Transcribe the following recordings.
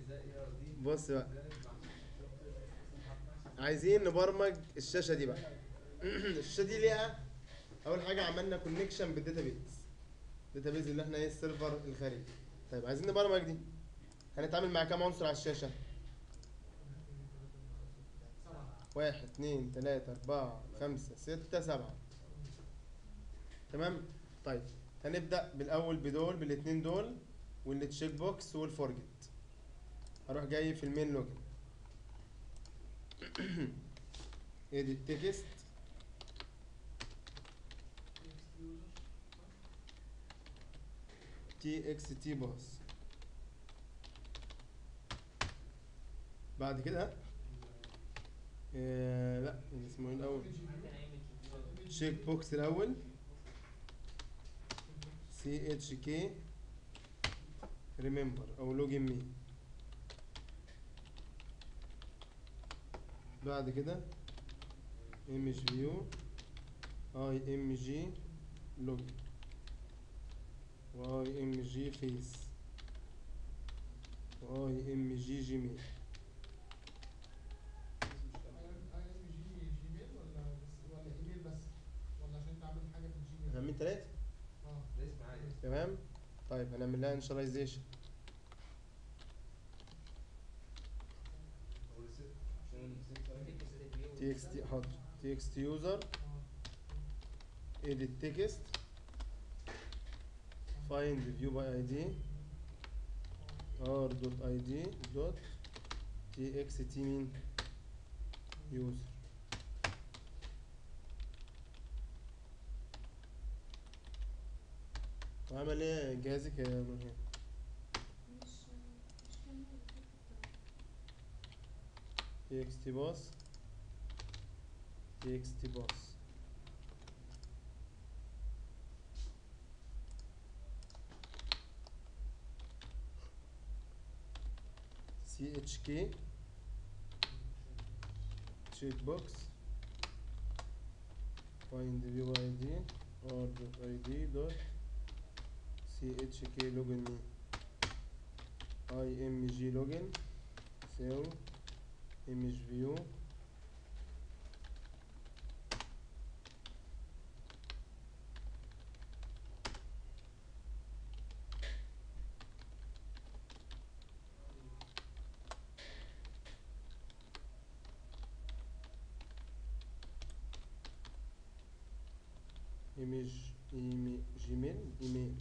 بص بقى عايزين نبرمج الشاشه دي بقى الشاشه دي ليها اول حاجه عملنا كونكشن بالداتابيز الداتابيز اللي احنا ايه السيرفر الخارجي طيب عايزين نبرمج دي هنتعامل مع كام عنصر على الشاشه واحد اتنين تلاتة أربعة خمسة ستة سبعة تمام طيب هنبدأ بالأول بدول بالاتنين دول والتشيك بوكس والفورجت هروح جاي في المين لوجن ادي التكست تي اكس تي باص بعد كده آه لا اسمه ايه الاول تشيك بوكس الاول سي اتش كي ريمبر او لوجن مي بعد كده ام جي فيو اي ام جي لوجن واي ام جي فيس واي ام جي جيميل هنعمل تلاتة تمام طيب هنعمل لها انشاليزيشن تي اكس تي حاضر تي اكس تي يوزر edit text find view by id r dot id dot txt مين user وعمل ايه جهازك يا نهى مش مش فاهمة الفكرة txt boss txt boss chk checkbox find view id or dot id dot chk login me img login يساوي image view image إيمي- جيميل ايميل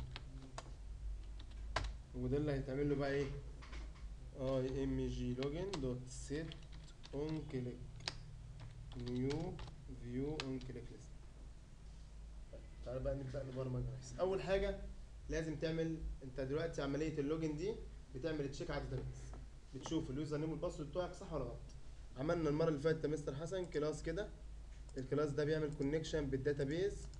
وده اللي هيتعمل له بقى ايه اي ام جي لوجن دوت سيت اون كليك نيو فيو اون كليك ليست تعالى بقى نبدا نبرمج يا ريس اول حاجه لازم تعمل انت دلوقتي عمليه اللوجن دي بتعمل تشيك على الداتابيس بتشوف اليوزر نيم والباسورد بتوعك صح ولا غلط عملنا المره اللي فاتت يا مستر حسن كلاس كده الكلاس ده بيعمل كونكشن بالداتابيز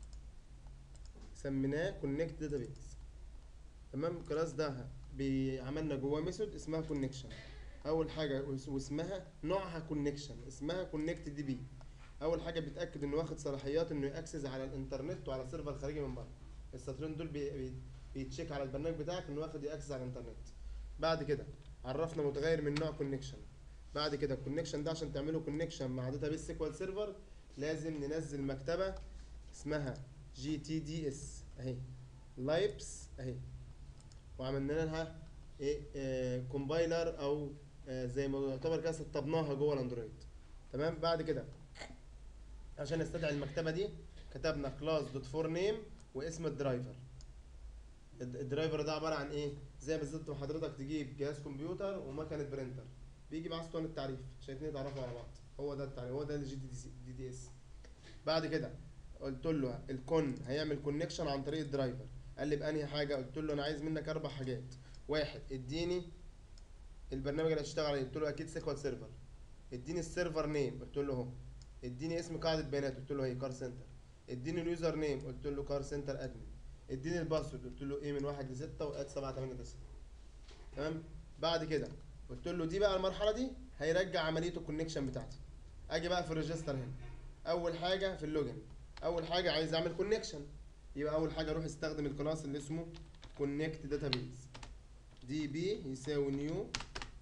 سميناه كونكت داتابيز تمام الكلاس ده بي- عملنا جواه ميثود اسمها كونكشن اول حاجه وس- واسمها نوعها كونكشن اسمها كونكت دي بي اول حاجه بيتاكد انه واخد صلاحيات انه ياكسس على الانترنت وعلى سيرفر خارجي من بره السطرين دول بي- بي- بيتشيك على البرنامج بتاعك انه واخد ياكسس على الانترنت بعد كده عرفنا متغير من نوع كونكشن بعد كده الكونكشن ده عشان تعمله كونكشن مع داتابيس سيكوال سيرفر لازم ننزل مكتبه اسمها جي تي دي اس اهي لايبس اهي وعملنا لها ايه كومبايلر او آه زي ما يعتبر كده سطبناها جوه الاندرويد تمام بعد كده عشان نستدعي المكتبه دي كتبنا كلاس دوت فور نيم واسم الدرايفر الد- الدرايفر ده عباره عن ايه زي بالظبط ما حضرتك تجيب جهاز كمبيوتر ومكنه برينتر بيجي معاه اسطوانه التعريف عشان الاتنين يتعرفوا على بعض هو ده التعريف هو ده الجي دي دي دي اس بعد كده قلت له الكون هيعمل كونكشن عن طريق الدرايفر قال لي بانهي حاجه قلت له انا عايز منك اربع حاجات واحد اديني البرنامج اللي هتشتغل عليه قلت له اكيد سيكوال سيرفر اديني السيرفر نيم قلت له اهو اديني اسم قاعده بيانات قلت له هي كار سنتر اديني اليوزر نيم قلت له كار سنتر ادمن اديني الباسورد قلت له ايه من واحد لستة واد سبعة تمانية تسعة تمام بعد كده قلت له دي بقى المرحله دي هيرجع عمليه الكونكشن بتاعتي اجي بقى في الريجستر هنا اول حاجه في اللوجن اول حاجه عايز اعمل كونكشن يبقى اول حاجه اروح استخدم الكلاس اللي اسمه كونكت داتابيز دي بي يساوي نيو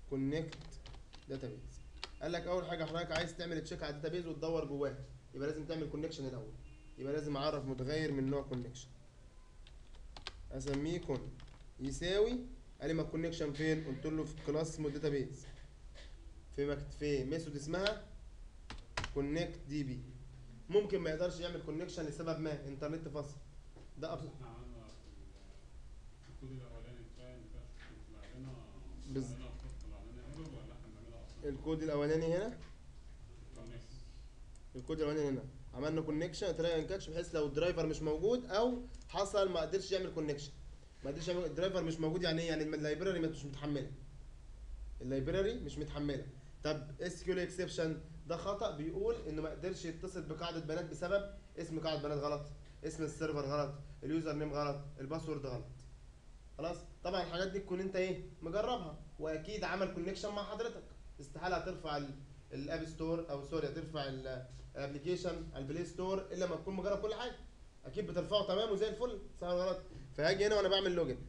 كونكت داتابيز قال لك اول حاجه حضرتك عايز تعمل تشيك على الداتابيز وتدور جواها يبقى لازم تعمل كونكشن الاول يبقى لازم اعرف متغير من نوع كونكشن اسميه كون يساوي قال لي ما الكونكشن فين قلت له في كلاس اسمه داتابيز في مكت في ميثود اسمها كونكت دي بي ممكن ما يقدرش يعمل كونكشن لسبب ما انترنت فصل ده أبسط احنا عملنا في الكود الاولاني بتاع اللي كان طلع لنا بز- طلع لنا طلع لنا ايرور ولا احنا بنعملها اصلا الكود الاولاني هنا كونكس الكود الاولاني هنا عملنا كونكشن تراي ان كاتش بحيث لو الدرايفر مش موجود او حصل ما قدرش يعمل كونكشن ما قدرش يعمل الدرايفر مش موجود يعني ايه يعني اللايبراري مش متحمله اللايبراري مش متحمله طب اس كيو اكسبشن ده خطا بيقول انه ما قدرش يتصل بقاعده بيانات بسبب اسم قاعده بيانات غلط اسم السيرفر غلط اليوزر نيم غلط الباسورد غلط خلاص طبعا الحاجات دي تكون انت ايه مجربها واكيد عمل كونكشن مع حضرتك استحاله هترفع ال- الاب ستور او سوري هترفع ال- الابلكيشن على البلاي ستور الا لما تكون مجرب كل حاجه اكيد بترفعه تمام وزي الفل صح ولا غلط فهاجي هنا وانا بعمل لوجن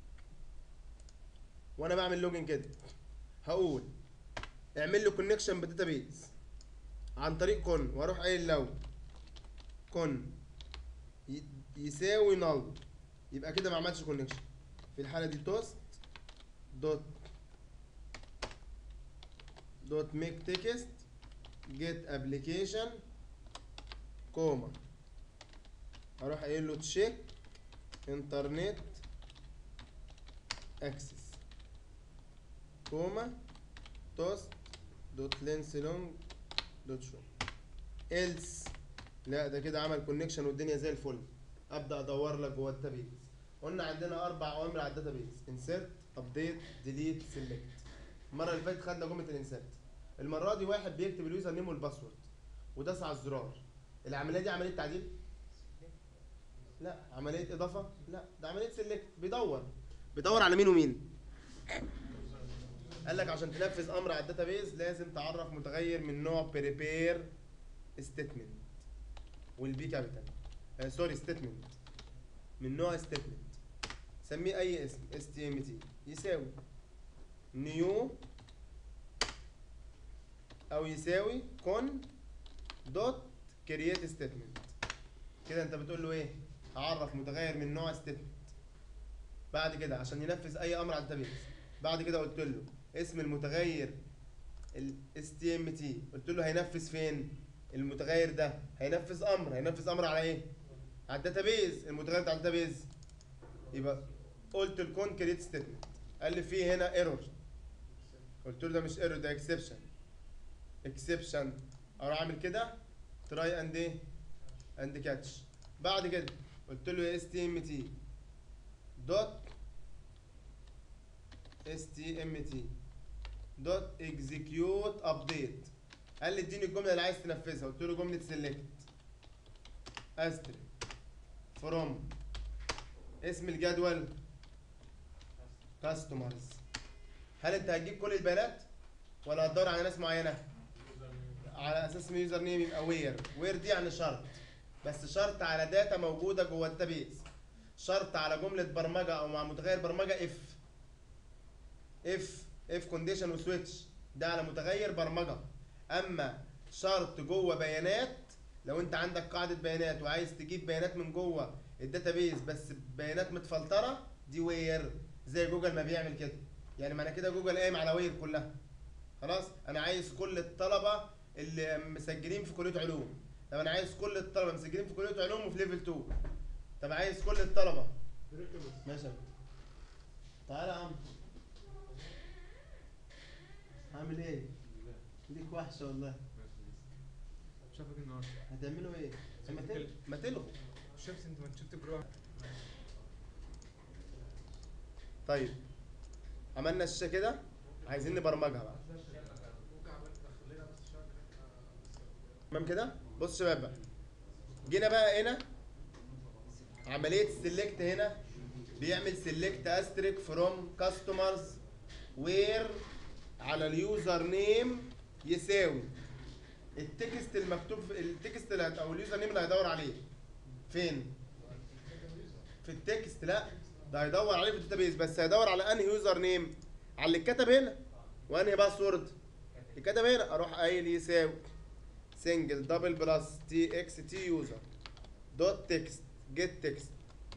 وانا بعمل لوجن كده هقول اعمل له كونكشن بداتابيز عن طريق كون واروح قايل لو كون ي- يساوي نل يبقى كده ما عملتش كونكشن في الحاله دي توست دوت دوت ميك تكست جيت ابلكيشن كوما هروح قايل له تشيك انترنت اكسس كوما توست دوت لينس لونج دوت شو إلس لا ده كده عمل كونكشن والدنيا زي الفل ابدا ادور لك جوه الداتابيز قلنا عندنا اربع اوامر على الداتابيز انسيرت ابديت ديليت سيلكت المره اللي فاتت خدنا جمله الانسيرت المره دي واحد بيكتب اليوزر نيم والباسورد وداس على الزرار العمليه دي عمليه تعديل لا عمليه اضافه لا ده عمليه سيلكت بيدور بيدور على مين ومين قال لك عشان تنفذ امر على الداتابيز لازم تعرف متغير من نوع بريبير ستيتمنت والبي كابيتال آه سوري ستيتمنت من نوع ستيتمنت سميه اي اسم اس تي ام تي يساوي نيو او يساوي كون دوت كرييت ستيتمنت كده انت بتقول له ايه هعرف متغير من نوع ستيتمنت بعد كده عشان ينفذ اي امر على الداتابيز بعد كده قلت له اسم المتغير ال STMT قلت له هينفذ فين المتغير ده هينفذ امر هينفذ امر على ايه على الداتابيز المتغير بتاع الداتابيز يبقى قلت الكون كريت ستيتمنت قال لي في هنا ايرور قلت له ده مش ايرور ده اكسبشن اكسبشن اروح اعمل كده تراي اند ايه اند كاتش بعد كده قلت له اس تي ام تي دوت stmt دوت execute update قال لي اديني الجمله اللي عايز تنفذها قلت له جمله select استري from اسم الجدول customers هل انت هتجيب كل البيانات ولا هتدور على ناس معينه على اساس يوزر نيم يبقى وير وير دي يعني شرط بس شرط على داتا موجوده جوه الداتابيز شرط على جمله برمجه او مع متغير برمجه اف اف اف كونديشن وسويتش ده على متغير برمجه اما شرط جوه بيانات لو انت عندك قاعده بيانات وعايز تجيب بيانات من جوه الداتابيز بس بيانات متفلتره دي وير زي جوجل ما بيعمل كده يعني معنى كده جوجل قايم على وير كلها خلاص انا عايز كل الطلبه اللي مسجلين في كليه علوم طب انا عايز كل الطلبه مسجلين في كليه علوم وفي ليفل 2 طب عايز كل الطلبه ماشي يا باشا. تعالى يا عم عامل ايه؟ ليك وحشه والله شافك النهارده هتعملوا ايه؟ ما تل- ما تلغوا شفت انت ما شفت بروح طيب عملنا الشاشه كده عايزين نبرمجها بقى تمام كده بص يا شباب بقى جينا بقى هنا عمليه السلكت هنا بيعمل سلكت استريك فروم كاستمرز وير على اليوزر نيم يساوي التكست المكتوب في التكست اللي هت- او اليوزر نيم اللي هيدور عليه فين في التكست لا ده هيدور عليه في الداتابيز بس هيدور على انهي يوزر نيم على اللي اتكتب هنا وانهي باسورد الكتب هنا اروح قايل يساوي سنجل دبل بلس تي اكس تي يوزر دوت تكست جيت تكست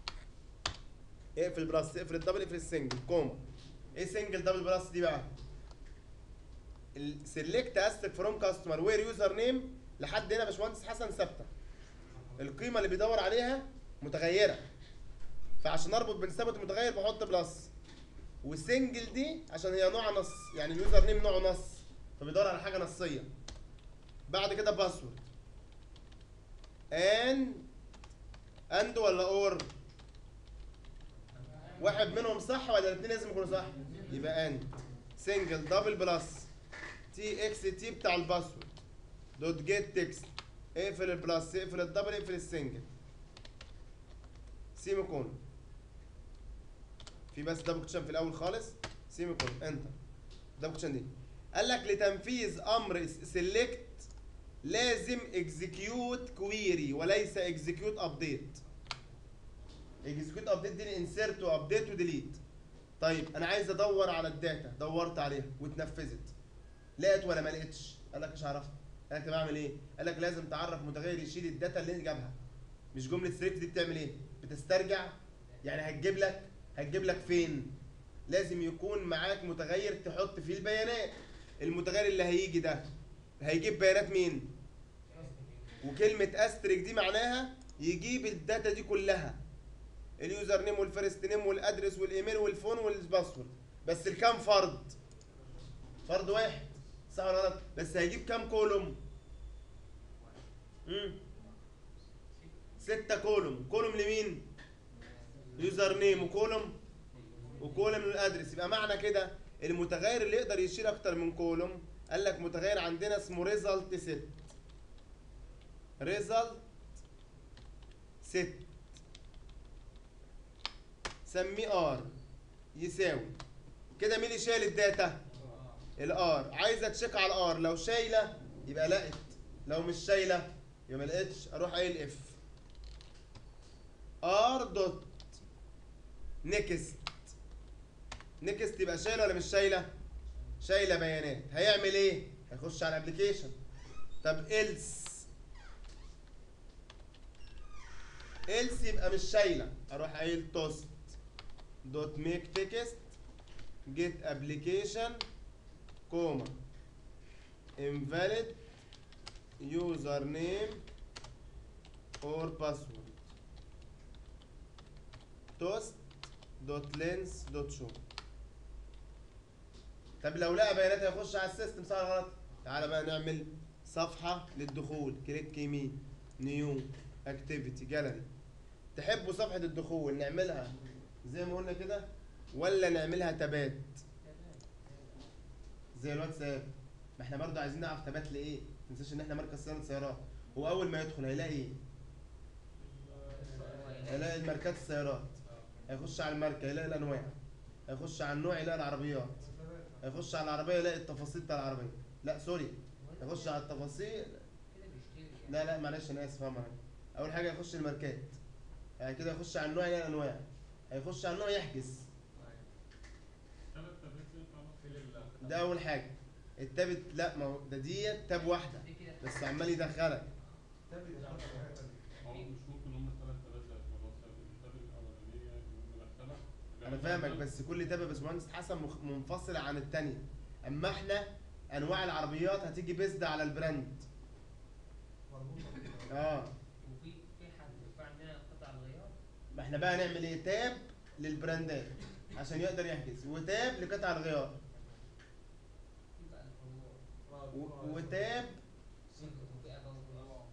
اقفل بلس اقفل الدبل اقفل السنجل كوما ايه سنجل دبل بلس دي بقى السلكت استك فروم كاستمر وير يوزر نيم لحد هنا باشمهندس حسن ثابته القيمه اللي بيدور عليها متغيره فعشان اربط بين ثابت ومتغير بحط بلس والسنجل دي عشان هي نوع نص يعني اليوزر نيم نوعه نص فبيدور على حاجه نصيه بعد كده باسورد ان اند ولا اور واحد منهم صح ولا الاثنين لازم يكونوا صح يبقى اند سنجل دبل بلس تي اكس تي بتاع الباسورد دوت جيت تكست اقفل البلس اقفل الدبل اقفل السنجل سيمي كون في بس دبل كوتشن في الاول خالص سيمي كون انتر دبل كوتشن دي قال لك لتنفيذ امر سيلكت لازم اكزكيوت كويري وليس اكزكيوت ابديت اكزكيوت ابديت دي انسيرت وابديت وديليت طيب انا عايز ادور على الداتا دورت عليها واتنفذت لقيت ولا ما لقيتش قال لك مش عرفت قال لك طب اعمل ايه قال لك لازم تعرف متغير يشيل الداتا اللي جابها مش جمله سيلكت دي بتعمل ايه بتسترجع يعني هتجيب لك هتجيب لك فين لازم يكون معاك متغير تحط فيه البيانات المتغير اللي هيجي ده هيجيب بيانات مين وكلمة استريك دي معناها يجيب الداتا دي كلها اليوزر نيم والفيرست نيم والادرس والايميل والفون والباسورد بس الكام فرد فرد واحد صح ولا غلط بس هيجيب كام كولوم امم ستة كولوم كولوم لمين يوزر نيم وكولوم وكولوم للادرس يبقى معنى كده المتغير اللي يقدر يشيل اكتر من كولوم قال لك متغير عندنا اسمه ريزلت ست ريزلت ست سميه ار يساوي كده مين اللي شايل الداتا الار عايزه تشيك على الار لو شايله يبقى لقت لو مش شايله يبقى ما لقيتش اروح قايل اف ار دوت نيكست نيكست يبقى شايله ولا مش شايله شايله بيانات هيعمل ايه هيخش على الابلكيشن طب إلس إلس يبقى مش شايله اروح قايل توست دوت ميك تكست جيت ابلكيشن كوما invalid user name or password toast دوت لينس دوت شو طب لو لقى بيانات هيخش على السيستم صح ولا غلط تعالى بقى نعمل صفحة للدخول كليك يمين نيو اكتيفيتي جاليري تحبوا صفحة الدخول نعملها زي ما قلنا كده ولا نعملها تبات زي الواتساب ما احنا برضه عايزين نعرف تبات لايه ما تنساش ان احنا مركز صيانة سيارات هو اول ما يدخل هيلاقي ايه هيلاقي الماركات السيارات هيخش على الماركة يلاقي الانواع هيخش على النوع يلاقي العربيات هيخش على العربية يلاقي التفاصيل بتاع العربية لا سوري هيخش على التفاصيل لا لا معلش انا اسف فاهم اول حاجة يخش الماركات بعد كده يخش على النوع يلاقي الانواع هيخش على النوع يحجز ثلاث تابات ينفع بقى؟ ده اول حاجة التابت لا ما هو ده ديت تاب واحدة بس عمال يدخلك هو مش ممكن هم الثلاث تابات زي في الواتساب التاب الاولانيه يقوم مدخلها انا فاهمك بس كل تابة يا باشمهندس حسن مخ- منفصلة عن التانية اما احنا انواع العربيات هتيجي بيزد على البراند اه وفي في حد في عندنا قطع الغيار ما احنا بقى نعمل ايه تاب للبراندات عشان يقدر يحجز وتاب لقطع الغيار في بقى الفروع و- وتاب سلك وفي أبو وفي-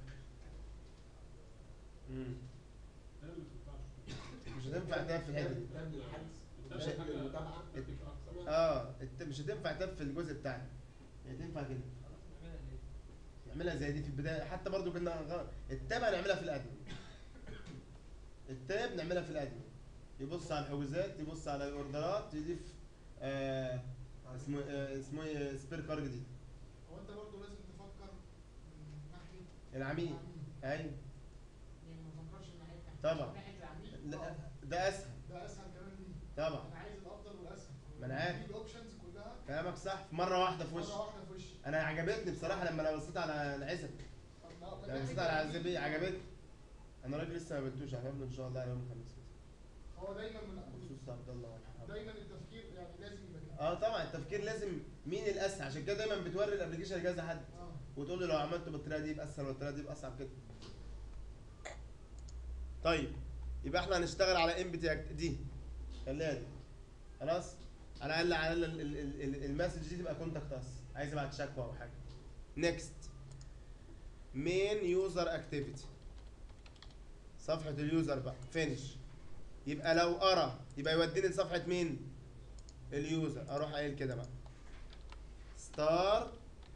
مم. ده اللي ما تنفعش مش هتنفع تاب في الحته دي التاب مش- حاجه تكتيك اكتر اه الت- مش هتنفع تاب في الجزء بتاعنا هي تنفع كده خلاص نعملها ليه؟ نعملها زي دي في البدايه حتى برضو كنا غ- التاب هنعملها في الادمن التاب نعملها في الادمن يبص على الحجوزات يبص على الاوردرات يضيف آه اسمه آه اسمه ايه سبير كار جديد هو انت برضه لازم تفكر من ناحيه العميل ايوه يعني ما تفكرش من ناحيه طبعا. من ناحيه العميل لا آه، ده اسهل ده اسهل كمان ليه طبعا انا عايز الافضل والاسهل ما أنا عارف. الاوبشنز كلها فاهمك كلامك صح في مره واحده في وشي مره واحده في وشي انا عجبتني بصراحه لما انا بصيت على العزب طب ما هو لما بصيت على العزب عجبتني انا راجل لسه ما بتوش هقابله ان شاء الله يوم الخميس هو دايما من بخصوص عبد الله والحرام. دايما التفكير يعني لازم يبقى كده اه طبعا التفكير لازم مين الاسهل عشان كده دايما بتوري الابلكيشن لكذا حد اه وتقول له لو عملته بالطريقه دي يبقى اسهل والطريقه دي يبقى اصعب كده طيب يبقى احنا هنشتغل على ام بي دي خليها دي خلاص على الاقل على الاقل ال- ال- ال- المسج دي تبقى كونتاكت اس عايز ابعت شكوى او حاجه نيكست مين يوزر اكتيفيتي صفحه اليوزر بقى فينش يبقى لو ارى يبقى يوديني لصفحه مين اليوزر اروح قايل كده بقى ستارت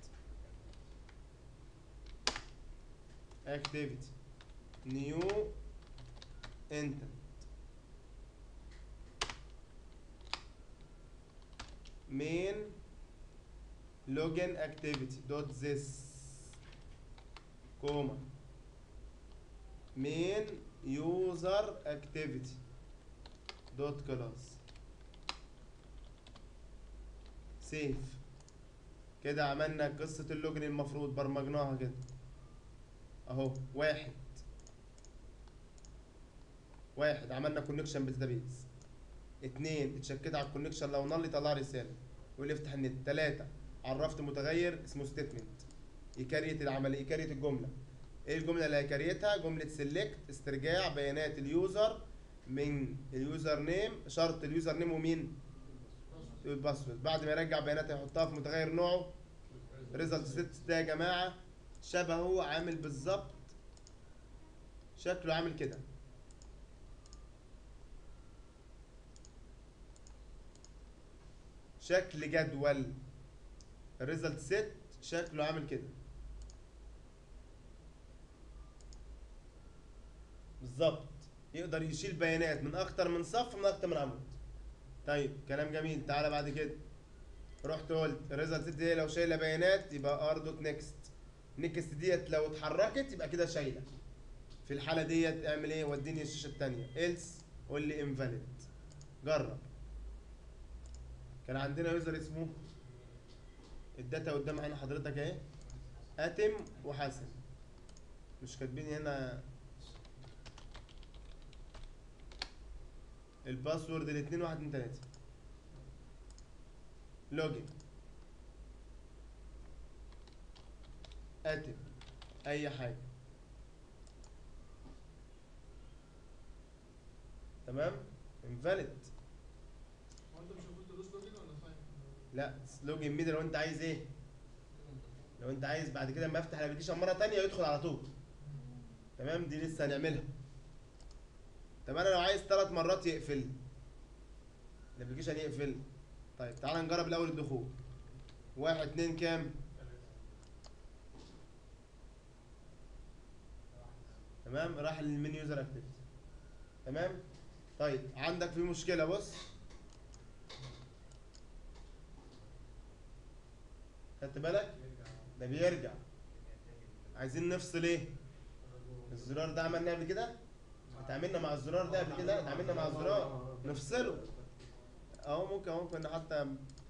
activity new intent main login activity dot this comma main user activity dot class سيف كده عملنا قصة اللوجن المفروض برمجناها كده اهو واحد واحد عملنا كونكشن بالداتابيز اتنين اتشكيت على الكونكشن لو نال يطلع رسالة يقول لي افتح النت تلاتة عرفت متغير اسمه ستيتمنت يكريت العملية يكريت الجملة ايه الجملة اللي هيكريتها جملة سيلكت استرجاع بيانات اليوزر من اليوزر نيم شرط اليوزر نيم ومين والباسورد بعد ما يرجع بياناتها يحطها في متغير نوعه ريزلت ست ده يا جماعه شبهه عامل بالظبط شكله عامل كده شكل جدول الريزلت ست شكله عامل كده بالظبط يقدر يشيل بيانات من اكتر من صف من اكتر من عمود طيب كلام جميل تعالى بعد كده رحت قلت الريزلت دي لو شايله بيانات يبقى ار دوت نيكست نيكست ديت لو اتحركت يبقى كده شايله في الحاله ديت اعمل ايه وديني الشاشه الثانيه ايلس قول لي انفاليد جرب كان عندنا يوزر اسمه الداتا قدام عين حضرتك اهي اتم وحسن مش كاتبين هنا الباسورد الاتنين واحد اتنين تلاته لوجن اتم اي حاجه تمام انفاليد هو انت مش المفروض تدوس لوجن ولا فاهم؟ لا لوجن ميدل لو انت عايز ايه لو انت عايز بعد كده لما افتح الابلكيشن مره تانية يدخل على طول تمام دي لسه هنعملها طب انا لو عايز ثلاث مرات يقفل الابلكيشن يقفل طيب تعال نجرب الاول الدخول واحد اتنين كام تمام راح للمين يوزر اكتيفيتي تمام طيب عندك في مشكله بص خدت بالك ده بيرجع عايزين نفصل ايه الزرار ده عملنا قبل كده اتعاملنا مع الزرار ده قبل كده اتعاملنا مع الزرار نفصله اهو ممكن ممكن حتى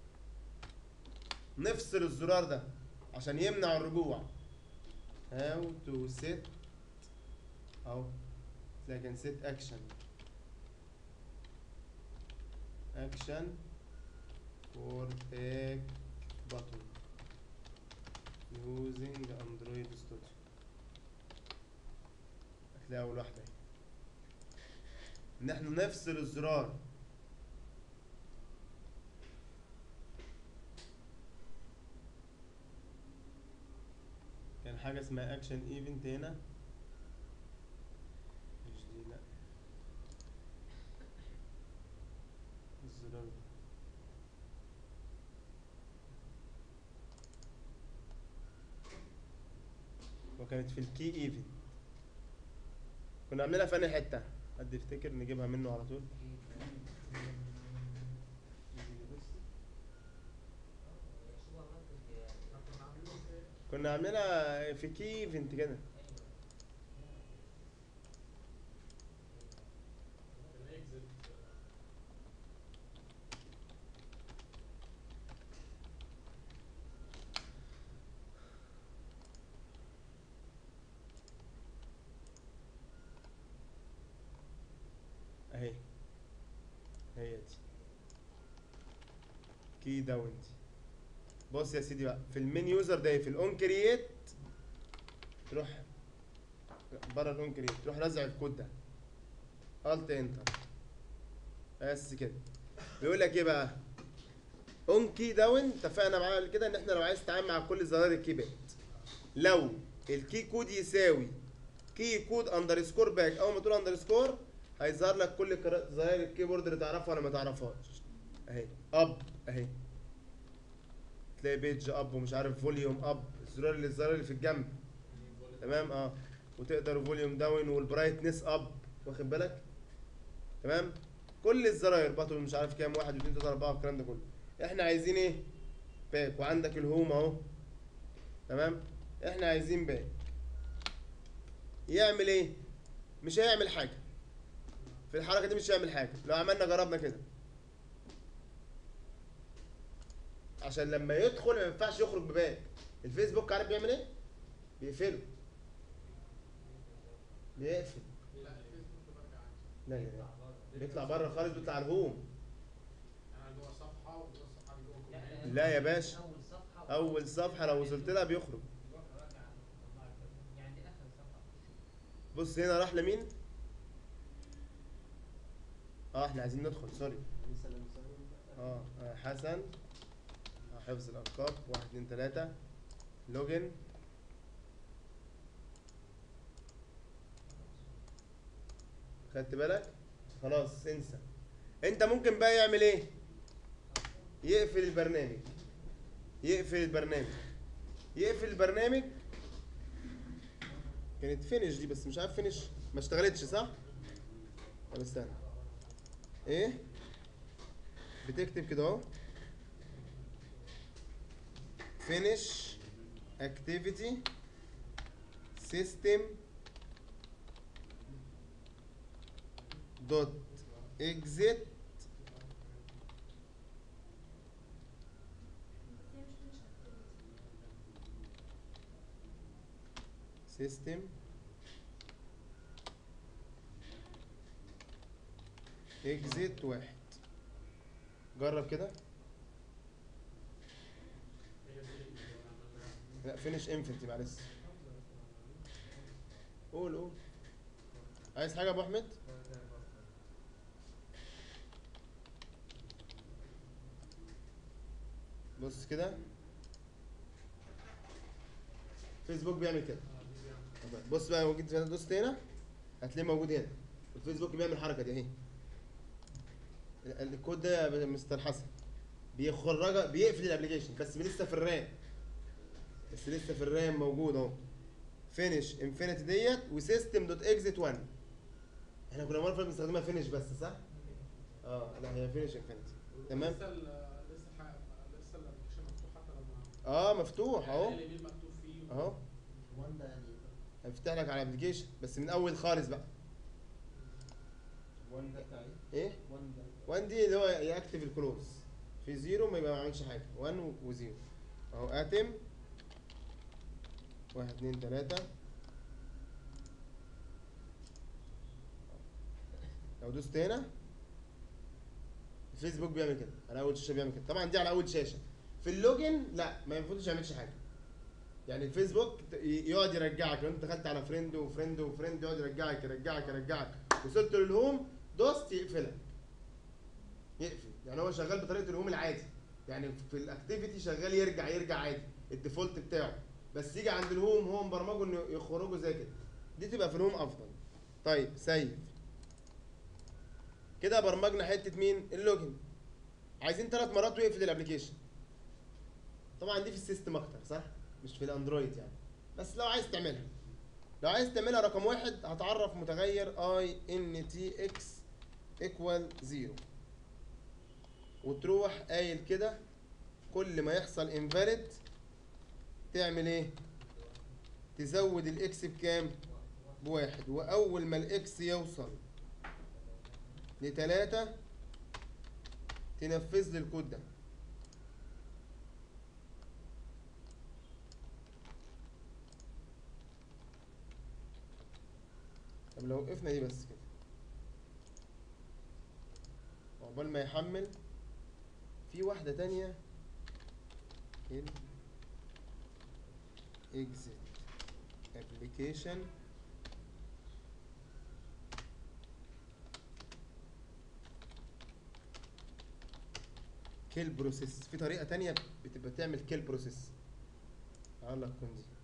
نفصل الزرار ده عشان يمنع الرجوع how to set اهو لكن set action action for tag button using android studio هتلاقي اول واحده اهي. ان احنا نفصل الزرار كان حاجه اسمها اكشن ايفنت هنا مش دي لا الزرار ده. وكانت في الكي ايفنت كنا عاملينها في انهي حته حد يفتكر نجيبها منه على طول كنا عاملينها في كي ايفنت كده كي داون دي بص يا سيدي بقى في المين يوزر ده في الاون كرييت تروح بره الاون كرييت تروح رازع الكود ده الت انتر بس كده بيقول لك ايه بقى اون كي داون اتفقنا معاه قبل كده ان احنا لو عايز تتعامل مع كل زراير الكيباد لو الكي كود يساوي كي كود اندرسكور باك اول ما تقول اندرسكور هيظهر لك كل كرا- زراير الكيبورد اللي تعرفها ولا ما تعرفهاش اهي اب اهي تلاقي بيج اب ومش عارف فوليوم اب الزرار اللي الزرار اللي في الجنب تمام اه وتقدر فوليوم داون والبرايتنس اب واخد بالك تمام كل الزراير بطل مش عارف كام واحد واثنين ثلاثة أربعة والكلام ده كله احنا عايزين ايه باك وعندك الهوم اهو تمام احنا عايزين باك يعمل ايه مش هيعمل حاجة في الحركة دي مش هيعمل حاجة لو عملنا جربنا كده عشان لما يدخل ما ينفعش يخرج بباك الفيسبوك عارف بيعمل ايه بيقفله بيقفل لا الفيسبوك برجع عادي لا لا لا بيطلع بره خالص بيطلع على الهوم انا جوه صفحه وجوه الصفحه دي جوه لا، كومنت. لا يا باشا. اول صفحه اول صفحه لو وصلت لها بيخرج يروح راجع طلع كده. يعني دي اخر صفحه بص هنا راح لمين اه احنا عايزين ندخل سوري اه آه، حسن آه، حفظ الارقام واحد اتنين تلاتة لوجن خدت بالك خلاص انسى انت ممكن بقى يعمل ايه يقفل البرنامج يقفل البرنامج يقفل البرنامج كانت فينش دي بس مش عارف فينش ما اشتغلتش صح طب استنى ايه بتكتب كده اهو finish activity system dot exit بس هي مش مش activity. system exit واحد جرب كده لا فينش انفنتي معلش قول قول عايز حاجه يا ابو احمد بص كده فيسبوك بيعمل كده بص بقى لو جيت هنا دوست هنا هتلاقيه موجود هنا الفيسبوك بيعمل الحركه دي اهي ال- الكود ده يا مستر حسن بيخرج بيقفل الابلكيشن بس لسه في الرام بس لسه في الرام موجود اهو فينش انفينيتي ديت وسيستم دوت اكزيت 1 احنا كنا مره بنستخدمها فينش بس صح؟ اه لا هي فينش انفينيتي تمام لسه ال- لسه الح- لسه الابلكيشن مفتوح حتى لما اه مفتوح اهو الايميل مكتوب فيه اهو هيفتح لك على الابلكيشن بس من اول خالص بقى وان ده بتاع ايه؟ ايه وان ده 1 دي اللي هو ياكتف الكلوز في زيرو ما يبقى ما عملش حاجه 1 وزيرو اهو اتم واحد اتنين تلاتة لو دوست هنا الفيسبوك بيعمل كده على اول شاشه بيعمل كده طبعا دي على اول شاشه في اللوجن لا ما ينفعش يعملش حاجه يعني الفيسبوك ت- ي- يقعد يرجعك لو انت دخلت على فريند وفريند وفريند يقعد يرجعك يرجعك يرجعك وصلت للهوم دوست يقفلك يقفل يعني هو شغال بطريقه الهوم العادي يعني في الاكتيفيتي شغال يرجع يرجع عادي الديفولت بتاعه بس يجي عند الهوم هو مبرمجه انه يخرجوا زي كده دي تبقى في الهوم افضل طيب سيف كده برمجنا حته مين اللوجن عايزين ثلاث مرات ويقفل الابلكيشن طبعا دي في السيستم اكتر صح مش في الاندرويد يعني بس لو عايز تعملها لو عايز تعملها رقم واحد هتعرف متغير اي ان تي اكس ايكوال زيرو وتروح قايل كده كل ما يحصل انفاليد تعمل ايه تزود الاكس بكام بواحد واول ما الاكس يوصل لتلاتة تنفذ لي الكود ده طب لو وقفنا دي بس كده عقبال ما يحمل في واحدة تانية ال exit application كيل بروسيس في طريقة تانية بتبقى تعمل كيل بروسيس هقول لك كون دي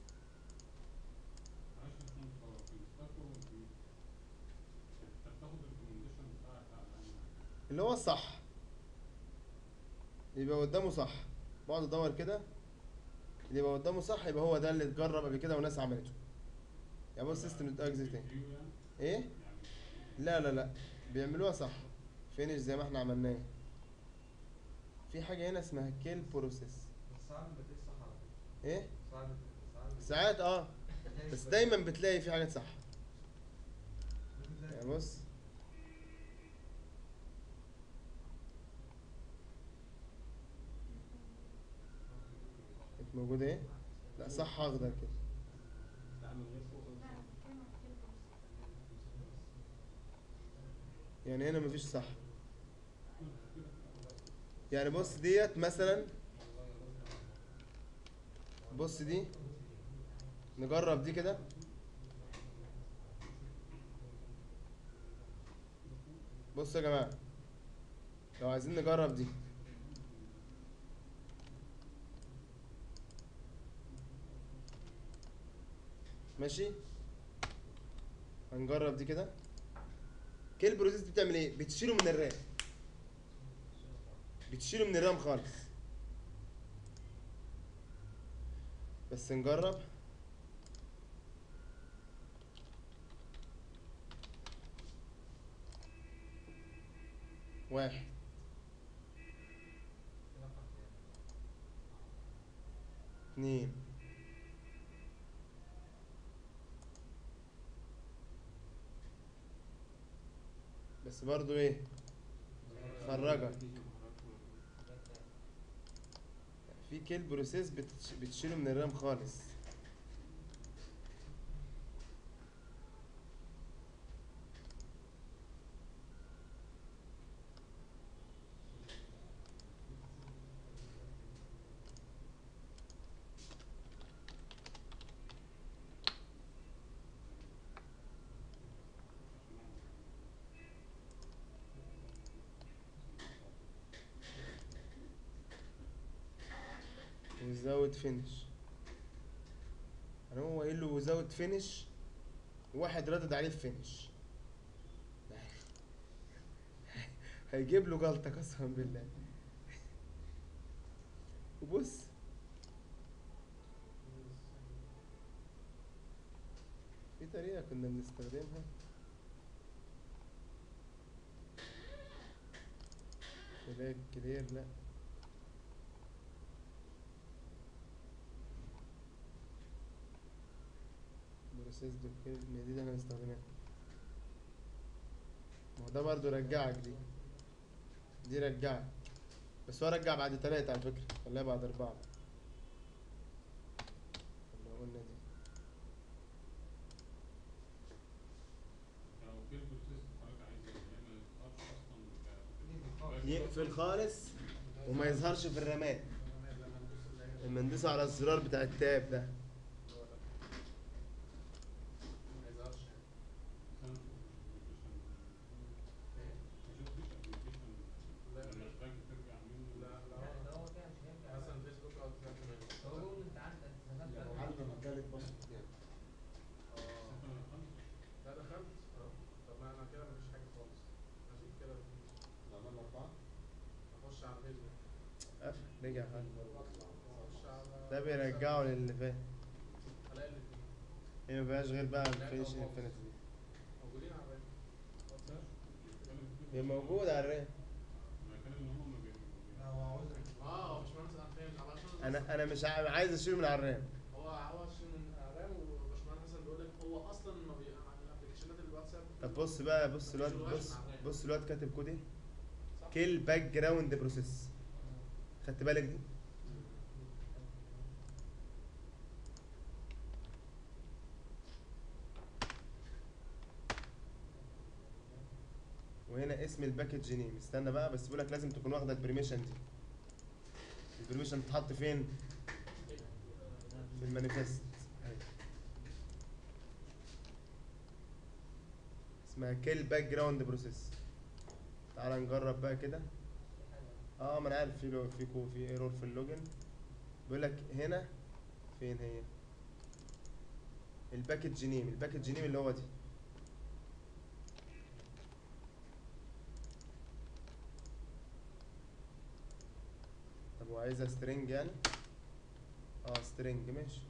معلش يا باشمهندس هو في الستاك اوفر فيو انت بتاخد الريكومنديشن بتاعك على انهي حاجة؟ اللي هو الصح يبقى قدامه صح بقعد ادور كده اللي يبقى قدامه صح يبقى هو ده اللي اتجرب قبل كده وناس عملته يعني بص سيستم اكزيت اهي فيو يعني ايه يعني لا لا لا بيعملوها صح فينش زي ما احنا عملناه في حاجه هنا اسمها كيل بروسيس بس ساعات ما بتلاقيش صح على فكرة ايه ساعات بت- ساعات بت- ساعات اه بتلاقي بس شوية- دايما بتلاقي في حاجات صح بتلاقي- يعني بص كانت موجوده ايه لا صح اخضر كده لا من غير فوق لا انا بتكلم عن كده يعني هنا مفيش صح يعني بص ديت مثلا بص دي نجرب دي كده بصوا يا جماعة لو عايزين نجرب دي ماشي هنجرب دي كده كيل بروسيس دي بتعمل ايه بتشيله من الرام بتشيله من الرام خالص بس نجرب واحد اتنين بس برضو ايه خرجها في كيل بروسيس بتش... بتشيله من الرام خالص وزود فينش يعني هو قايل له وزود فينش واحد ردد عليه فينش هيجيب له جلطة قسما بالله وبص في طريقة كنا بنستخدمها فلاك كلير لا بروسيس دوكير ما دي اللي احنا بنستخدمها ما هو ده برضه رجعك دي دي رجعك بس هو رجع بعد تلاتة على فكرة خليها بعد أربعة لو قلنا دي لو في البروسيس حضرتك عايز يا ما يظهرش اصلا ك- يقفل خالص وما يظهرش في الرامات لما ندوس على الزرار بتاع التاب ده ما يظهرش مثلا ما شفتش ابلكيشن لما الباك ترجع منه لا لا لا ده هو كده مش هيرجع مثلا فيسبوك او تلاقي منه هو بيقول انت عندك استفدت لو عندي مجال بسط يعني اه انت ما دخلتش لا دخلت اه طب ما انا كده مفيش حاجه خالص ماشي كده مفيش لو عملنا أربعة اخش على فيسبوك قفل رجع خالص اخش على ده بيرجعه للي فات الاقي الاثنين هي مبقاش غير بقى الفينش انفينيتي دي موجودين على الرام بتتكلم في هي موجودة على الرام المكان اللي هم ما بي- لا هو عاوزك اه هو باشمهندس انا فاهم علشان انا انا مش ع- عايز اشيله من على الرام هو هو عشان الرام وباشمهندس حسن بيقول لك هو اصلا ما بي الابلكيشنات الواتساب طب بص بقى بص الواد بص بص الواد كاتب كود ايه كيل باك جراوند بروسيس خدت بالك دي وهنا اسم الباكج نيم استنى بقى بس بيقول لك لازم تكون واخده البريميشن دي البريميشن تتحط فين في المانيفست أهي. اسمها كيل باك جراوند بروسيس تعال نجرب بقى كده اه ما انا عارف في لو في كو في ايرور في اللوجن بيقول لك هنا فين هي الباكج نيم الباكج نيم اللي هو دي طب هو عايزها سترينج يعني اه سترينج ماشي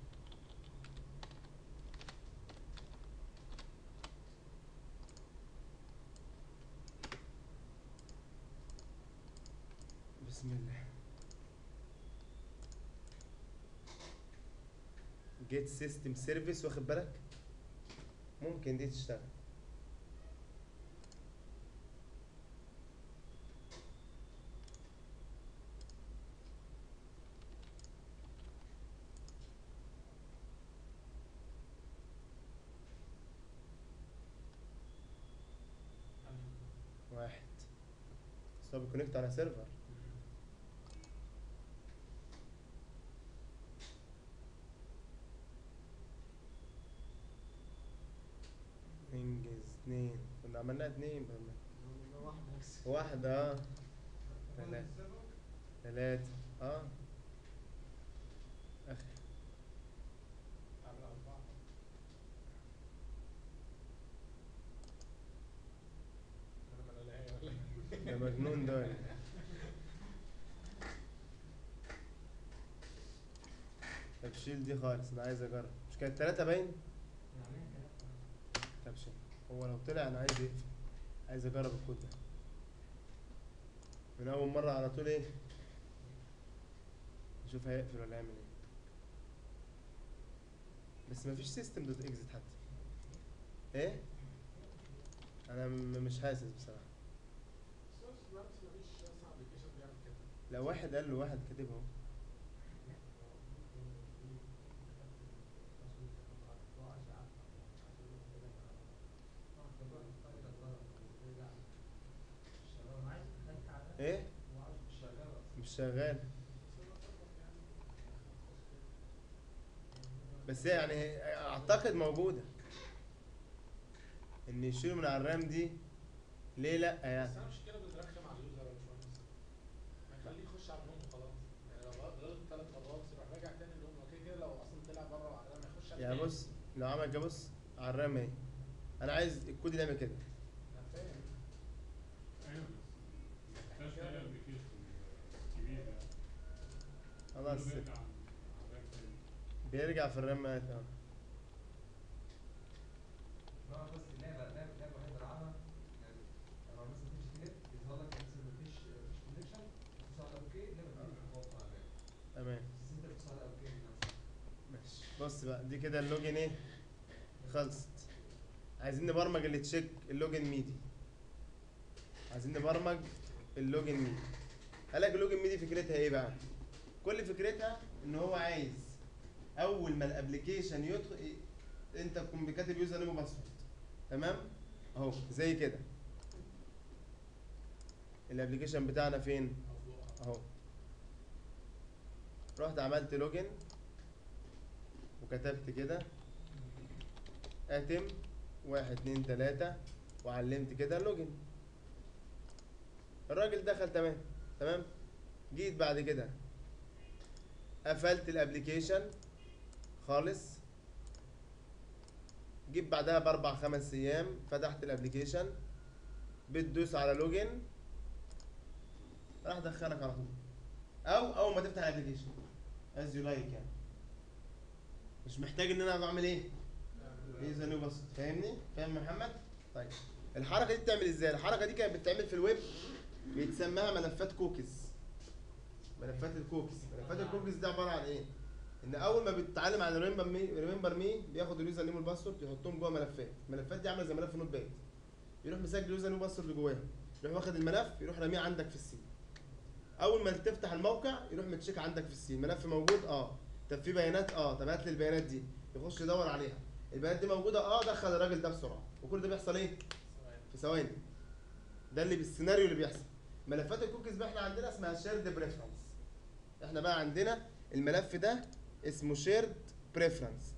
بسم الله جيت سيستم سيرفيس واخد بالك ممكن دي تشتغل واحد بس هو بيكونكت على سيرفر انجز اتنين كنا عملناها اتنين بقى واحدة بس واحدة اه تلاتة تلاتة اه اخي على أربعة انا ما الاقيها ولا إيه؟ ده مجنون ده ولا إيه؟ طب شيل دي خالص انا عايز اجرب مش كانت تلاتة باين يعني كده طب شيل هو لو طلع انا عايز يقفل عايز اجرب الكود ده من اول مرة على طول ايه نشوف هيقفل ولا يعمل ايه بس مفيش سيستم دوت اكزit حتى ايه انا م- مش حاسس بصراحة بس بس مفيش اصلا ابلكيشن بيعمل كده لو واحد قال له واحد كاتبها اهو ايه مش شغال بس هي يعني اعتقد موجودة ان يشيلوا من على الرام دي ليه لا بس يعني انا مشكله بترخم على اليوزر يا باشمهندس ما يخليه يخش على النوم وخلاص يعني لو غلط ثلاث مرات يروح راجع تاني النوم وكده كده لو اصلا طلع بره وعلى ما يخش على يعني التاني. بص لو عمل كده بص على الرام اهي انا عايز الكود اللي يعمل كده انا فاهم أيوة بس محتاج أي أبلكيشن كبير يعني خلاص كله بيرجع على الرام تاني. بيرجع في الرامات اه لا بس اللعبه اللعبه اللعبه الوحيده اللي العبها يعني لما مثلا تمشي كده يظهر لك مثلا مفيش مفيش كونكشن تدوس على اوكي اللعبه بتيجي تتوقع عليها تمام بس انت بتدوس على اوكي بنفسك ماشي بص بقى دي كده اللوجن ايه خلصت عايزين نبرمج اللي تشيك اللوجن ميدي عايزين نبرمج اللوجن ميدي قال لك اللوجن ميدي فكرتها ايه بقى كل فكرتها ان هو عايز اول ما الابلكيشن يدخل إيه، انت تكون كاتب يوزر نيم وباسورد تمام اهو زي كده الابلكيشن بتاعنا فين اهو رحت عملت لوجن وكتبت كده اتم واحد اتنين تلاتة وعلمت كده لوجن الراجل دخل تمام تمام جيت بعد كده قفلت الابليكيشن خالص جيت بعدها باربع خمس ايام فتحت الابليكيشن بتدوس على لوجن راح دخلك على طول او اول ما تفتح الابليكيشن از يو لايك يعني مش محتاج ان انا بعمل ايه يوزر نيو بس فاهمني فاهم يا محمد طيب الحركه دي بتعمل ازاي الحركه دي كانت بتتعمل في الويب بيتسماها ملفات كوكيز ملفات الكوكيز ملفات الكوكيز دي عباره عن ايه ان اول ما بتتعلم عن ريمبر مي ريمبر مي بياخد اليوزر نيم والباسورد يحطهم جوه ملفات الملفات دي عامله زي ملف نوت باد يروح مسجل اليوزر نيم والباسورد جواها يروح واخد الملف يروح راميه عندك في السي اول ما تفتح الموقع يروح متشيك عندك في السي الملف موجود اه طب في بيانات اه طب هات لي البيانات دي يخش يدور عليها البيانات دي موجوده اه دخل الراجل ده بسرعه وكل ده بيحصل ايه في ثواني ده اللي بالسيناريو اللي بيحصل ملفات الكوكيز بقى احنا عندنا اسمها شيرد بريفرنس احنا بقى عندنا الملف ده اسمه شيرد بريفرنس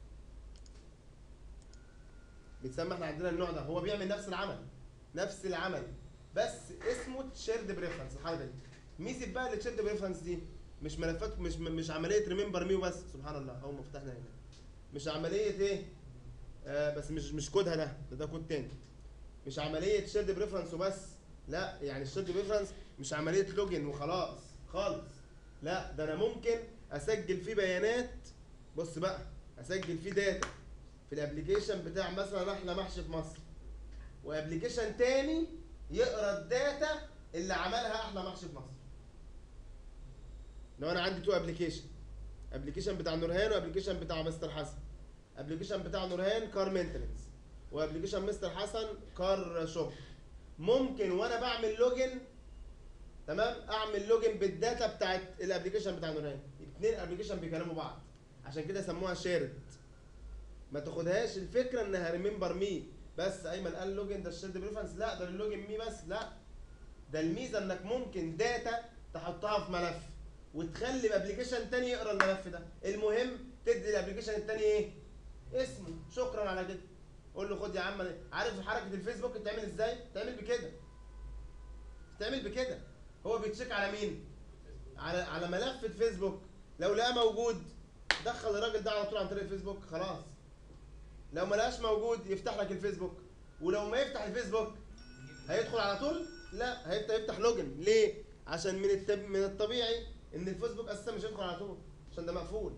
بيتسمى احنا عندنا النوع ده هو بيعمل نفس العمل نفس العمل بس اسمه شيرد بريفرنس الحاجه دي ميزه بقى الشيرد بريفرنس دي مش ملفات مش مش عمليه ريمبر مي وبس سبحان الله اول ما فتحنا هنا مش عمليه ايه آه بس مش مش كودها ده ده, ده كود تاني مش عمليه شيرد بريفرنس وبس لا يعني الشيرد بريفرنس مش عمليه لوجن وخلاص خالص لا ده انا ممكن اسجل فيه بيانات بص بقى اسجل فيه داتا في الابلكيشن بتاع مثلا احلى محشي في مصر وابلكيشن تاني يقرا الداتا اللي عملها احلى محشي في مصر لو انا عندي تو ابلكيشن ابلكيشن بتاع نورهان وابلكيشن بتاع مستر حسن ابلكيشن بتاع نورهان كار مينتنس وابلكيشن مستر حسن كار شوب ممكن وانا بعمل لوجن تمام اعمل لوجن بالداتا بتاعت الابلكيشن بتاع نورهان اتنين ابلكيشن بيكلموا بعض عشان كده سموها شيرد ما تاخدهاش الفكره انها ريمبر مي بس ايمن قال لوجن ده الشيرد بريفرنس لا ده اللوجن مي بس لا ده الميزه انك ممكن داتا تحطها في ملف وتخلي الابلكيشن تاني يقرا الملف ده المهم تدي الابلكيشن التاني ايه اسمه شكرا على كده قول له خد يا عم عارف حركه الفيسبوك بتتعمل ازاي بتتعمل بكده بتتعمل بكده هو بيتشيك على مين على على ملف الفيسبوك لو لقاه موجود دخل الراجل ده على طول عن طريق الفيسبوك خلاص لو ما لقاش موجود يفتح لك الفيسبوك ولو ما يفتح الفيسبوك هيدخل على طول لا هيفتح يفتح لوجن ليه عشان من التب... من الطبيعي ان الفيسبوك اساسا مش هيدخل على طول عشان ده مقفول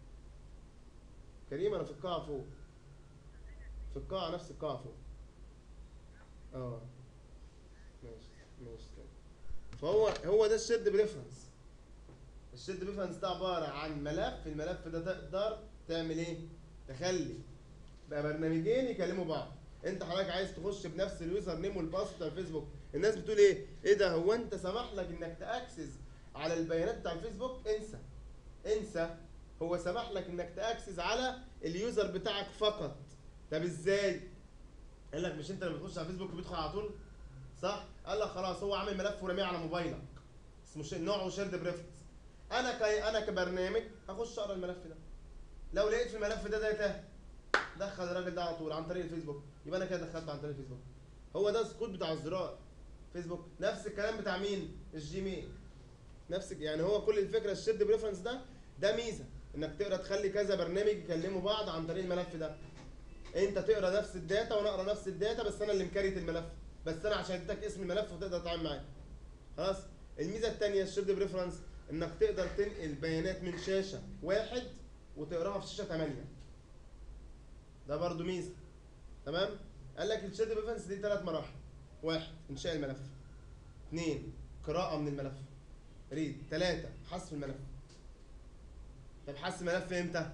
كريم انا في القاعه فوق في القاعه نفس القاعه فوق اه ماشي ماشي كده فهو هو ده الشيرد بريفرنس الشيرد بريفرنس ده عباره عن ملف الملف ده تقدر تعمل ايه تخلي بقى برنامجين يكلموا بعض انت حضرتك عايز تخش بنفس اليوزر نيم والباسورد بتاع الفيسبوك الناس بتقول ايه ايه ده هو انت سمح لك انك تاكسس على البيانات بتاع الفيسبوك انسى انسى هو سمح لك انك تاكسس على اليوزر بتاعك فقط طب ازاي قال لك مش انت لما تخش على الفيسبوك بيدخل على طول صح قال لك خلاص هو عامل ملف ورميه على موبايلك اسمه شي- نوعه شيرد بريفرنس انا كي انا كبرنامج هخش اقرا الملف ده لو لقيت في الملف ده داتا دخل الراجل ده على طول عن طريق الفيسبوك يبقى انا كده دخلت عن طريق الفيسبوك هو ده الكود بتاع الزرار فيسبوك نفس الكلام بتاع مين الجيميل نفس يعني هو كل الفكره الشيرد بريفرنس ده ده ميزه انك تقدر تخلي كذا برنامج يكلموا بعض عن طريق الملف ده انت تقرا نفس الداتا وانا اقرا نفس الداتا بس انا اللي مكريت الملف بس انا عشان اديتك اسم الملف وتقدر تتعامل معاه خلاص الميزه الثانيه الشيرد بريفرنس انك تقدر تنقل بيانات من شاشه واحد وتقراها في شاشه 8 ده برضو ميزه تمام قال لك الشيرد بريفرنس دي ثلاث مراحل واحد انشاء الملف اثنين قراءه من الملف ريد ثلاثه حذف الملف طب حذف الملف امتى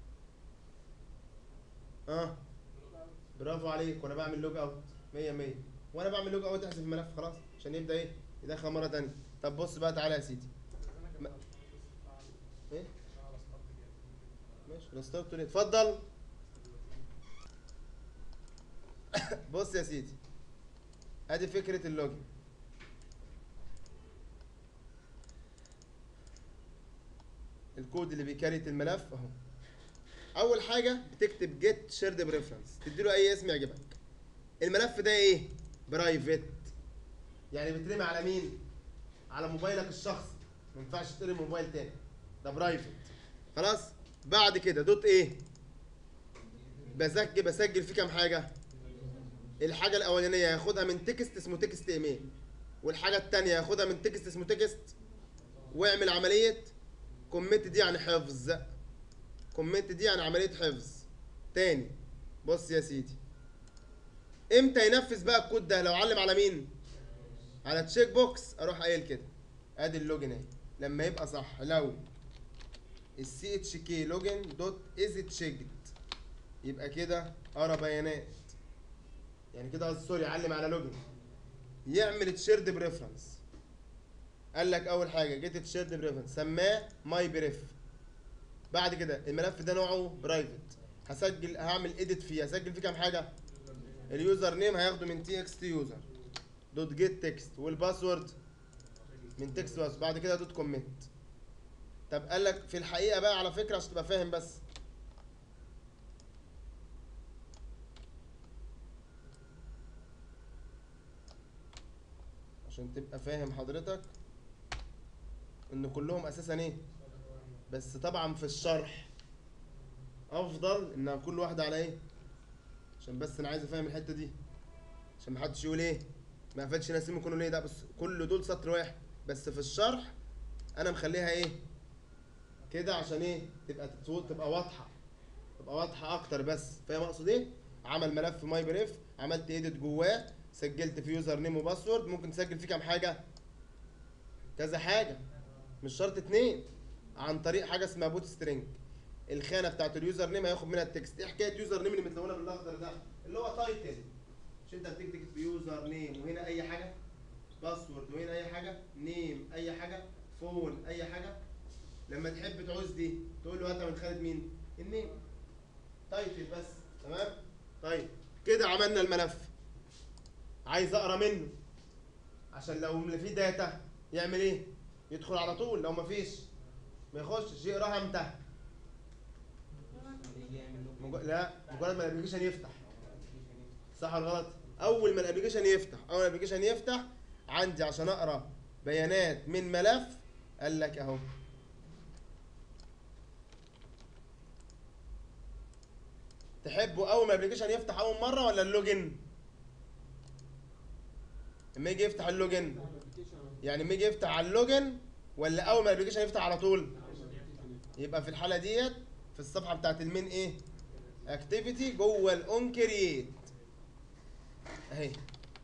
اه برافو عليك وانا بعمل لوج اوت 100 100 وانا بعمل لوج اوت احذف الملف خلاص عشان يبدا ايه يدخل مره ثانيه طب بص بقى تعالى يا سيدي ما- ايه ماشي ريستارت ليه اتفضل بص يا سيدي ادي فكره اللوجن الكود اللي بيكريت الملف اهو اول حاجه بتكتب جيت شيرد بريفرنس تديله اي اسم يعجبك الملف ده ايه برايفت يعني بيترمي على مين على موبايلك الشخصي ما ينفعش ترمي موبايل تاني ده برايفت خلاص بعد كده دوت ايه بسجل بسجل فيه كام حاجه الحاجه الاولانيه هاخدها من تكست اسمه تكست ايميل والحاجه الثانيه هاخدها من تكست اسمه تكست واعمل عمليه كوميت دي يعني حفظ كوميت دي يعني عمليه حفظ تاني بص يا سيدي امتى ينفذ بقى الكود ده لو علم على مين على تشيك بوكس اروح قايل كده ادي اللوجن اهي لما يبقى صح لو السي اتش كي لوجن دوت از تشيكد يبقى كده قرا بيانات يعني كده قصدي سوري علم على لوجن يعمل تشيرد بريفرنس قال لك اول حاجه جيت تشيرد بريفرنس سماه ماي بريف بعد كده الملف ده نوعه برايفت هسجل هعمل اديت فيه هسجل فيه كام حاجه اليوزر نيم هياخده من تي اكس تي يوزر دوت جيت تكست والباسورد من تكست بس بعد كده دوت كومنت طب قال لك في الحقيقه بقى على فكره عشان تبقى فاهم بس عشان تبقى فاهم حضرتك ان كلهم اساسا ايه بس طبعا في الشرح افضل ان كل واحده على ايه عشان بس انا عايز افهم الحته دي عشان محدش يقول ايه ما قفلش ناس يكونوا ليه ده بس كل دول سطر واحد بس في الشرح انا مخليها ايه كده عشان ايه تبقى تبقى, تبقى واضحه تبقى واضحه اكتر بس فاهم اقصد ايه عمل ملف ماي بريف عملت ايديت جواه سجلت فيه يوزر نيم وباسورد ممكن تسجل فيه كام حاجه كذا حاجه مش شرط اتنين عن طريق حاجه اسمها بوت سترينج الخانه بتاعت اليوزر نيم هياخد منها التكست ايه حكايه يوزر نيم اللي متلونه بالاخضر ده اللي هو تايتل مش انت بتيجي تكتب يوزر نيم وهنا اي حاجه باسورد وهنا اي حاجه نيم اي حاجه فون اي حاجه لما تحب تعوز دي تقول له هاتها من خانه مين النيم تايتل بس تمام طيب كده عملنا الملف عايز اقرا منه عشان لو فيه داتا يعمل ايه يدخل على طول لو مفيش ما يخشش يقراها امتى مج... لا مجرد ما الابلكيشن يفتح صح ولا غلط اول ما الابلكيشن يفتح اول ما الابلكيشن يفتح عندي عشان اقرا بيانات من ملف قال لك اهو تحبوا اول ما الابلكيشن يفتح اول مره ولا اللوجن لما يجي يفتح اللوجن يعني لما يجي يفتح على اللوجن ولا اول ما الابلكيشن يفتح على طول يبقى في الحاله ديت في الصفحه بتاعت المين ايه اكتيفيتي جوه الاون كرييت اهي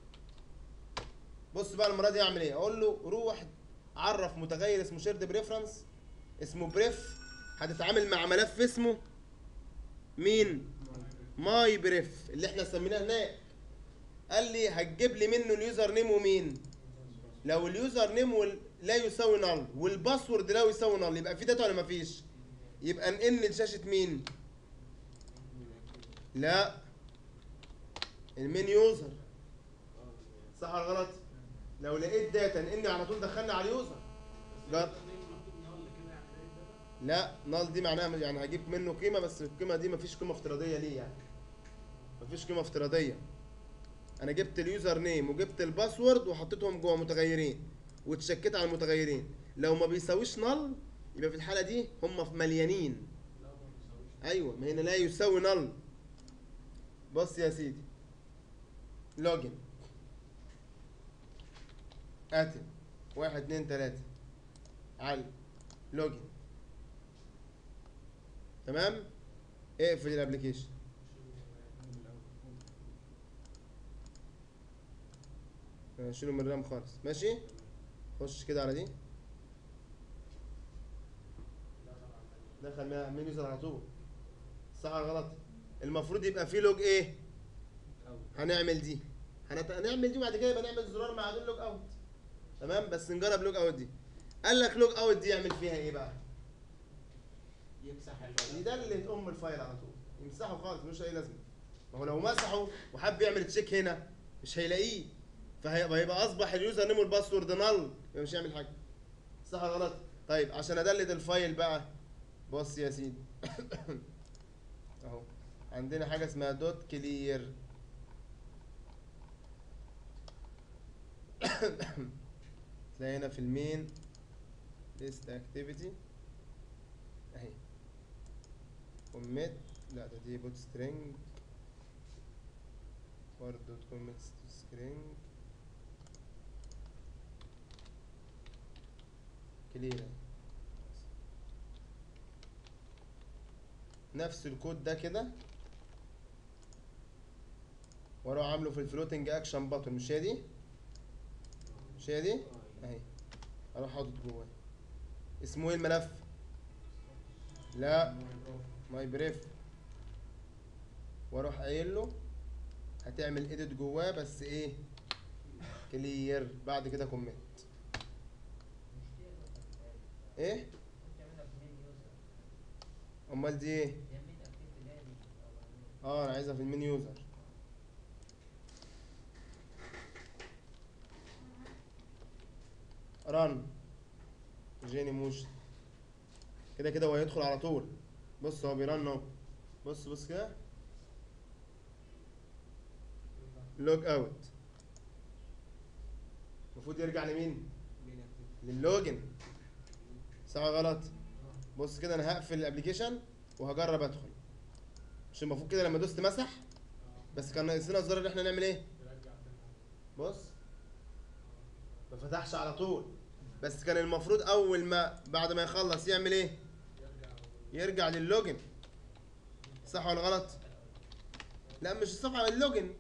بص بقى المره دي اعمل ايه اقول له روح عرف متغير اسمه شيرد بريفرنس اسمه بريف هتتعامل مع ملف اسمه مين ماي بريف اللي احنا سميناه هناك قال لي هتجيب لي منه اليوزر نيم ومين لو اليوزر نيم وال... لا يساوي نل والباسورد لا يساوي نل يبقى في داتا ولا مفيش يبقى نقل لشاشه مين لا المين يوزر صح ولا غلط لو لقيت داتا نقلني على طول دخلنا على اليوزر جر... لا نال دي معناها يعني هجيب منه قيمه بس القيمه دي مفيش قيمه افتراضيه ليه يعني مفيش قيمه افتراضيه انا جبت اليوزر نيم وجبت الباسورد وحطيتهم جوه متغيرين واتشكيت على المتغيرين لو ما بيساويش نل يبقى في الحاله دي هم مليانين ايوه ما هنا لا يساوي نل بص يا سيدي لوجن اتم واحد اتنين تلاته علي لوجن تمام اقفل الابلكيشن شيله من الرام خالص ماشي خش كده على دي دخل مين يوزر على طول صح ولا غلط المفروض يبقى فيه لوج ايه هنعمل دي هنت... هنعمل دي وبعد كده يبقى نعمل زرار مع دول لوج اوت تمام بس نجرب لوج اوت دي قال لك لوج اوت دي يعمل فيها ايه بقى يمسح الفايل يدلت ام الفايل على طول يمسحه خالص ملوش اي لازمه ما هو لو مسحه وحب يعمل تشيك هنا مش هيلاقيه فهيبقى هيبقى اصبح اليوزر نيم والباسورد نل يبقى مش هيعمل حاجه صح ولا غلط طيب عشان ادلت الفايل بقى بص يا سيدي اهو عندنا حاجه اسمها دوت كلير تلاقي هنا في المين ليست اكتيفيتي اهي كوميت لا ده دي بوت سترينج برضه كوميت سترينج كلير نفس الكود ده كده واروح عامله في الفلوتنج اكشن باتون مش هي دي مش هي دي اهي اروح حاطط جواه اسمه ايه الملف لا ماي بريف واروح قايل له هتعمل ايديت جواه بس ايه كلير بعد كده كومنت ايه امال دي ايه اه انا عايزها في المين يوزر ران جيني موشن كده كده هو هيدخل على طول بص هو بيرن اهو بص بص كده لوج اوت المفروض يرجع لمين للوجن صح ولا غلط بص كده انا هقفل الابلكيشن وهجرب ادخل مش المفروض كده لما دوست مسح بس كان ناقصنا الزرار اللي احنا نعمل ايه يرجع تاني بص ما فتحش على طول بس كان المفروض اول ما بعد ما يخلص يعمل ايه يرجع يرجع للوجن صح ولا غلط لا مش الصفحه اللوجن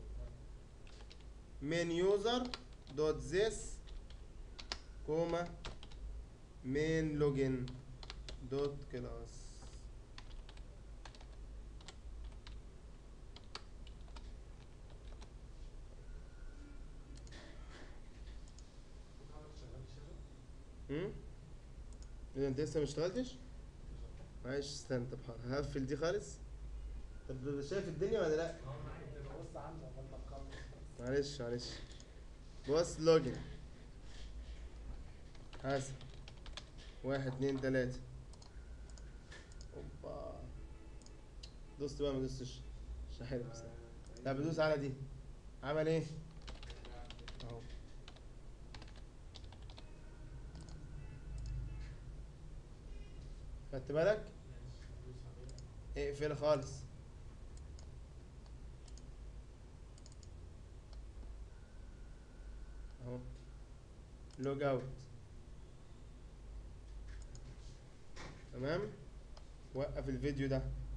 من يوزر دوت زيس كوما من لوجن دوت كلاس حضرتك شغال الشاشة امم اذا انت لسه ما اشتغلتش معلش استنى طب حاضر. هقفل دي خالص طب شايف الدنيا ولا لا بص عندك لما تخلص معلش معلش بص لوجن حاسب واحد اتنين تلاتة اوبا دوست بقى ما دوستش مش حلو بس طب بدوس على دي عمل ايه اهو خدت بالك اقفل خالص اهو لوج اوت تمام وقف الفيديو ده